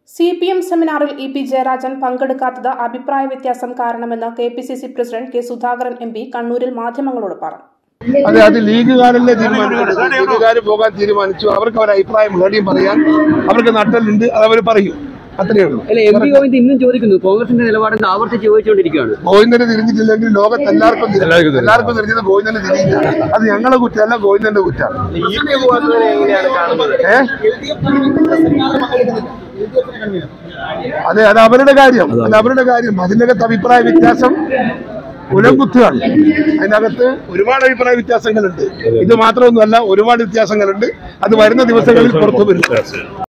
C P M സെമിനാറിൽ E P Jayarajan പങ്കെടുക്കാത്തത് അഭിപ്രായ വ്യത്യാസം കാരണമെന്ന് K P C C president K Sudhakaran M P കണ്ണൂരിൽ മാധ്യമങ്ങളോട് പറഞ്ഞു അതെ അത് ലീഗുകാരല്ലേ തീരുമാനിച്ചത് ലീഗുകാർ പോകാൻ തീരുമാനിച്ചു അവർക്ക് അവർ അഭിപ്രായം വേണ്ടിയും പറയാൻ അവർക്ക് നട്ടലുണ്ട് അത് അവർ പറയും അത്രയേ ഉള്ളൂ അല്ല എം പി ഗോവിന്ദ് ഇന്നും ചോദിക്കുന്നു കോൺഗ്രസിന്റെ നിലപാടിന് ആവർത്തിച്ച് ചോദിച്ചുകൊണ്ടിരിക്കുകയാണ് ഗോവിന്ദന് തിരിഞ്ഞിട്ടില്ലെങ്കിൽ ലോകത്ത് എല്ലാവർക്കും തിരിയും. എല്ലാവർക്കും തിരിഞ്ഞത് ഗോവിന്ദന് തിരിയില്ല അത് ഞങ്ങളെ കുറ്റമല്ല ഗോവിന്ദന്റെ കുറ്റാണ് ഏ അതെ അത് അവരുടെ കാര്യം അത് അവരുടെ കാര്യം അതിനകത്ത് അഭിപ്രായ വ്യത്യാസം കുലംകുത്തുകയാണ് അതിനകത്ത് ഒരുപാട് അഭിപ്രായ വ്യത്യാസങ്ങളുണ്ട് ഇത് മാത്രമൊന്നുമല്ല ഒരുപാട് വ്യത്യാസങ്ങളുണ്ട് അത് വരുന്ന ദിവസങ്ങളിൽ പുറത്തു വരും